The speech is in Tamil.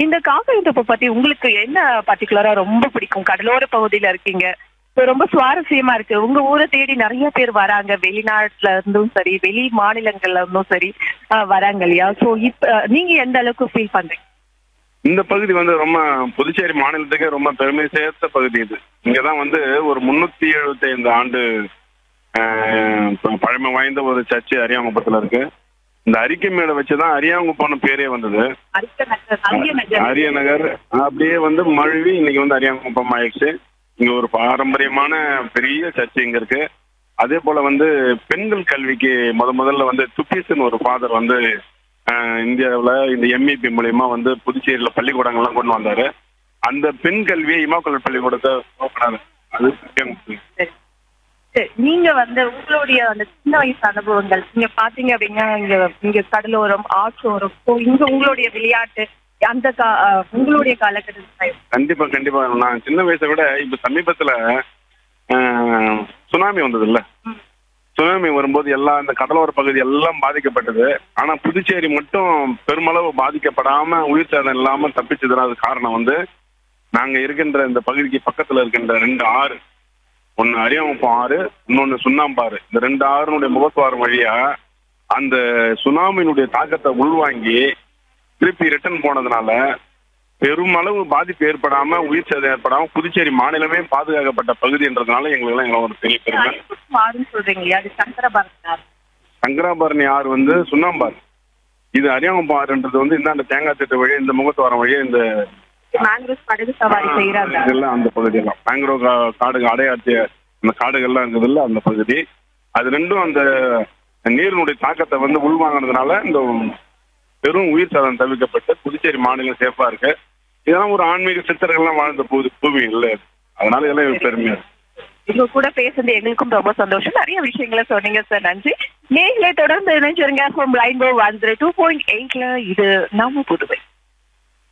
இந்த காக்கை தொப்பை பத்தி உங்களுக்கு என்ன பர்டிகுலரா ரொம்ப பிடிக்கும் கடலோர பகுதியில இருக்கீங்க So, ரொம்ப சுவாரஸ்யமா இருக்கு உங்க ஊரை தேடி நிறைய பேர் வராங்க வெளிநாட்டுல இருந்தும் சரி வெளி மாநிலங்கள்ல இருந்தும் சரி அஹ், வராங்க இல்லையா சோ இப்ப அஹ், நீங்க எந்த அளவுக்கு ஃபீல் பண்றீங்க இந்த பகுதி வந்து ரொம்ப புதுச்சேரி மாநிலத்துக்கே ரொம்ப பெருமை சேர்த்த பகுதி இது இங்கதான் வந்து ஒரு முன்னூத்தி எழுபத்தி ஐந்து ஆண்டு ஆஹ், ப- பழமை வாய்ந்த ஒரு சர்ச்சு அரியாங்குப்பத்துல இருக்கு இந்த அறிக்கை மேடை வச்சுதான் அரியாங்குப்பம்னு பேரே வந்தது அரிய நகர் அரிய நகர் அரிய நகர் அப்படியே வந்து மழுவி இன்னைக்கு வந்து அரியாங்குப்பம் ஆயிடுச்சு இங்க ஒரு பாரம்பரியமான பெரிய சர்ச்சு இங்க இருக்கு அதே போல வந்து பெண்கள் கல்விக்கு முத முதல்ல வந்து துப்பீஸ்னு ஒரு ஃபாதர் வந்து ஆஹ், இந்தியாவுல இந்த எம்இபி மூலியமா வந்து புதுச்சேரியில பள்ளிக்கூடங்கள்லாம் கொண்டு வந்தாரு அந்த பெண் கல்வியை இமாக்கல் பள்ளிக்கூடத்தை ஓப்பனாரு அது அரியாங்குப்பம். சரி. சரி, நீங்க வந்து உங்களுடைய அந்த சின்ன வயசு அனுபவங்கள் நீங்க பாத்தீங்க அப்படின்னா இங்க இங்க கடலோரம் ஆற்றோரம் so இங்க உங்களுடைய விளையாட்டு அந்த கா- அஹ், உங்களுடைய காலகட்டத்தில் கண்டிப்பா கண்டிப்பா நான் சின்ன வயசை விட இப்ப சமீபத்துல ஆஹ், சுனாமி வந்தது இல்ல சுனாமி வரும்போது எல்லா இந்த கடலோர பகுதி எல்லாம் பாதிக்கப்பட்டது ஆனா புதுச்சேரி மட்டும் பெருமளவு பாதிக்கப்படாம உயிர் சேதம் இல்லாம தப்பிச்சதுன்னா அது காரணம் வந்து நாங்க இருக்கின்ற இந்த பகுதிக்கு பக்கத்துல இருக்கின்ற ரெண்டு ஆறு ஒன்னு அரியாமப்பம் ஆறு இன்னொன்னு சுண்ணாம்பாறு இந்த ரெண்டு ஆறுனுடைய முகத்துவாரம் வழியா அந்த சுனாமியினுடைய தாக்கத்தை உள்வாங்கி திருப்பி ரிட்டர்ன் போனதுனால பெருமளவு பாதிப்பு ஏற்படாம உயிர் சேதம் ஏற்படாம புதுச்சேரி மாநிலமே பாதுகாக்கப்பட்ட பகுதின்றதுனால எங்களுக்கு எல்லாம் எங்களுக்கு ஒரு பெரிய பெருமை ஆறுன்னு சொல்றீங்க இல்லையா அது சங்கரபாரத் ஆறு சங்கராபரணி ஆறு வந்து சுண்ணாம்பாறு இது அரியாங்குப்பம் ஆறுன்றது வந்து இந்தாண்ட தேங்காய் திட்டு வழி இந்த முகத்துவாரம் வழியா இந்த மேங்க்ரோவ் படகு சவாரி செய்யறாங்க இதெல்லாம் அந்த பகுதியெல்லாம் மேங்க்ரோவ் கா- காடுகள் அடையாற்றிய அந்த காடுகள்லாம் இருக்குதுல்ல அந்த பகுதி அது ரெண்டும் அந்த நீரினுடைய தாக்கத்தை வந்து உள்வாங்கினதுனால இந்த பெரும் உயிர் சேதம் தவிர்க்கப்பட்டு புதுச்சேரி மாநிலம் சேஃபா இருக்கு இதெல்லாம் ஒரு ஆன்மீக சித்தர்கள்லாம் வாழ்ந்த பூ பூமி இல்லை அது. அதனால இதெல்லாம் எனக்கு பெருமையா இருக்கு உங்க கூட பேசுறது எங்களுக்கும் ரொம்ப சந்தோஷம் நிறைய விஷயங்களை சொன்னீங்க சார் நன்றி நேர்களை தொடர்ந்து இணைஞ்சிருங்க from line one two point எயிட்ல இது நம்ம புதுவை